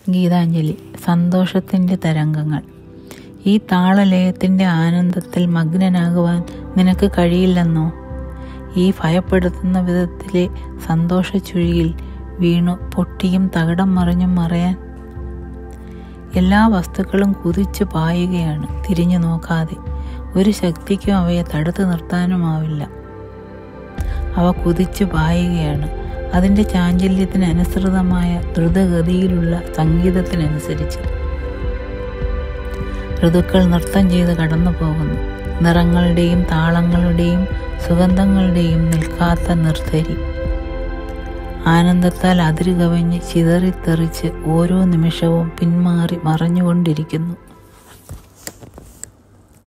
ഗീതാഞ്ജലി സന്തോഷത്തിൻ്റെ തരംഗങ്ങൾ ഈ താളലയത്തിൻ്റെ ആനന്ദത്തിൽ മഗ്നനാകുവാൻ നിനക്ക് കഴിയില്ലെന്നോ ഈ ഭയപ്പെടുത്തുന്ന വിധത്തിലെ സന്തോഷച്ചുഴിയിൽ വീണു പൊട്ടിയും തകിടം മറിഞ്ഞും മറയാൻ എല്ലാ വസ്തുക്കളും കുതിച്ചു പായുകയാണ് തിരിഞ്ഞു നോക്കാതെ ഒരു ശക്തിക്കും അവയെ തടുത്തു നിർത്താനുമാവില്ല അവ കുതിച്ചു പായുകയാണ് അതിൻ്റെ ചാഞ്ചല്യത്തിന് അനുസൃതമായ ദ്രുതഗതിയിലുള്ള സംഗീതത്തിനനുസരിച്ച് ഋതുക്കൾ നൃത്തം ചെയ്ത് കടന്നു പോകുന്നു നിറങ്ങളുടെയും താളങ്ങളുടെയും സുഗന്ധങ്ങളുടെയും നിൽക്കാത്ത നിർത്തരി ആനന്ദത്താൽ അതിരുകവിഞ്ഞ് ചിതറിത്തെറിച്ച് ഓരോ നിമിഷവും പിന്മാറി മറഞ്ഞുകൊണ്ടിരിക്കുന്നു